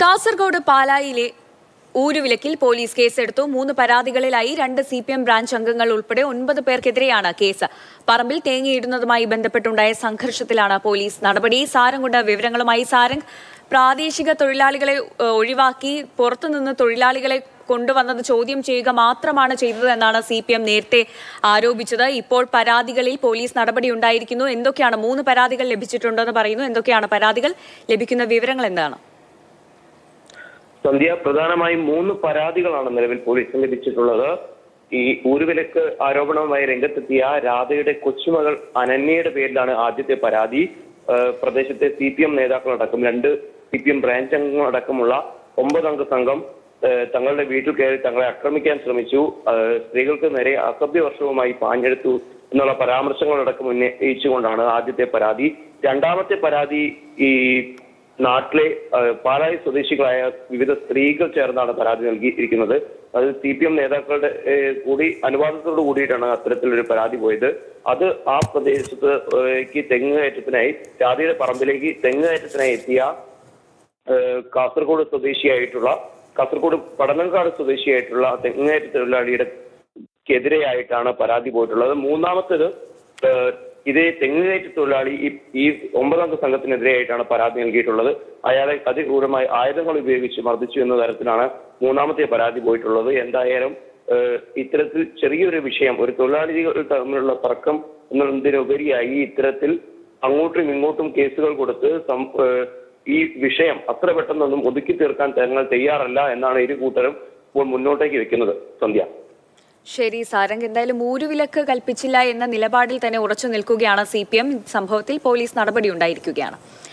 കാസർഗോഡ് പാലായിലെ ഊരുവിലക്കിൽ പോലീസ് കേസെടുത്തു മൂന്ന് പരാതികളിലായി രണ്ട് സി പി എം ബ്രാഞ്ച് അംഗങ്ങൾ ഉൾപ്പെടെ ഒൻപത് പേർക്കെതിരെയാണ് കേസ് പറമ്പിൽ തേങ്ങയിടുന്നതുമായി ബന്ധപ്പെട്ടുണ്ടായ സംഘർഷത്തിലാണ് പോലീസ് നടപടി സാരംഗുണ്ട് വിവരങ്ങളുമായി സാരംഗ് പ്രാദേശിക തൊഴിലാളികളെ ഏഹ്, ഒഴിവാക്കി പുറത്തുനിന്ന് തൊഴിലാളികളെ കൊണ്ടുവന്നത് ചോദ്യം ചെയ്യുക മാത്രമാണ് ചെയ്തത് എന്നാണ് സി പി എം നേരത്തെ ആരോപിച്ചത് ഇപ്പോൾ പരാതികളിൽ പോലീസ് നടപടി ഉണ്ടായിരിക്കുന്നു എന്തൊക്കെയാണ് മൂന്ന് പരാതികൾ ലഭിച്ചിട്ടുണ്ടെന്ന് പറയുന്നു എന്തൊക്കെയാണ് പരാതികൾ ലഭിക്കുന്ന വിവരങ്ങൾ എന്താണ് സന്ധ്യ പ്രധാനമായും മൂന്ന് പരാതികളാണ് നിലവിൽ പോലീസിന് ലഭിച്ചിട്ടുള്ളത് ഈ ഊരുവിലക്ക് ആരോപണവുമായി രംഗത്തെത്തിയ രാധയുടെ കൊച്ചുമകൾ അനന്യയുടെ പേരിലാണ് ആദ്യത്തെ പരാതി ഏഹ് പ്രദേശത്തെ സി പി എം നേതാക്കളടക്കം രണ്ട് സി പി എം ബ്രാഞ്ച് അംഗങ്ങളടക്കമുള്ള ഒമ്പതംഗ സംഘം ഏഹ് തങ്ങളുടെ വീട്ടിൽ കയറി തങ്ങളെ ആക്രമിക്കാൻ ശ്രമിച്ചു ഏഹ് സ്ത്രീകൾക്ക് നേരെ അസഭ്യവർഷവുമായി പാഞ്ഞെടുത്തു എന്നുള്ള പരാമർശങ്ങളടക്കം ഉന്നയിച്ചുകൊണ്ടാണ് ആദ്യത്തെ പരാതി രണ്ടാമത്തെ പരാതി ഈ നാട്ടിലെ ഏഹ്, പാലായി സ്വദേശികളായ വിവിധ സ്ത്രീകൾ ചേർന്നാണ് പരാതി നൽകിയിരിക്കുന്നത് അത് സി പി എം നേതാക്കളുടെ ഏഹ്, കൂടി അനുവാദത്തോടു കൂടിയിട്ടാണ് അത്തരത്തിലൊരു പരാതി പോയത് അത് ആ പ്രദേശത്ത് ഏഹ്, തെങ്ങ് കയറ്റത്തിനായി ജാതിയുടെ പറമ്പിലേക്ക് തെങ്ങ് കയറ്റത്തിനായി എത്തിയ ഏഹ്, കാസർഗോഡ് സ്വദേശിയായിട്ടുള്ള കാസർഗോഡ് പടനങ്കാട് സ്വദേശിയായിട്ടുള്ള തെങ്ങേറ്റ തൊഴിലാളിയുടെ ക്കെതിരെയായിട്ടാണ് പരാതി പോയിട്ടുള്ളത് മൂന്നാമത്തേത് ഏഹ്, ഇതേ തെങ്ങുകയറ്റ തൊഴിലാളി ഈ ഈ ഒമ്പതംഗ സംഘത്തിനെതിരെയായിട്ടാണ് പരാതി നൽകിയിട്ടുള്ളത് അയാളെ അതിക്രൂരമായി ആയുധങ്ങൾ ഉപയോഗിച്ച് മർദ്ദിച്ചു എന്ന തരത്തിലാണ് മൂന്നാമത്തെ പരാതി പോയിട്ടുള്ളത് എന്തായാലും ഏഹ്, ഇത്തരത്തിൽ ചെറിയൊരു വിഷയം ഒരു തൊഴിലാളികൾ തമ്മിലുള്ള തർക്കം എന്നതിനുപരിയായി ഇത്തരത്തിൽ അങ്ങോട്ടും ഇങ്ങോട്ടും കേസുകൾ കൊടുത്ത് സം- ഏഹ്, ഈ വിഷയം അത്ര പെട്ടെന്നൊന്നും ഒതുക്കി തീർക്കാൻ തങ്ങൾ തയ്യാറല്ല എന്നാണ് ഇരു കൂട്ടരും ഇപ്പോൾ മുന്നോട്ടേക്ക് വെക്കുന്നത് സന്ധ്യ ശരി സാരംഗ് എന്തായാലും ഊരുവിലക്ക് കൽപ്പിച്ചില്ല എന്ന നിലപാടിൽ തന്നെ ഉറച്ചു നിൽക്കുകയാണ് സി പി എം സംഭവത്തിൽ പോലീസ് നടപടി ഉണ്ടായിരിക്കുകയാണ്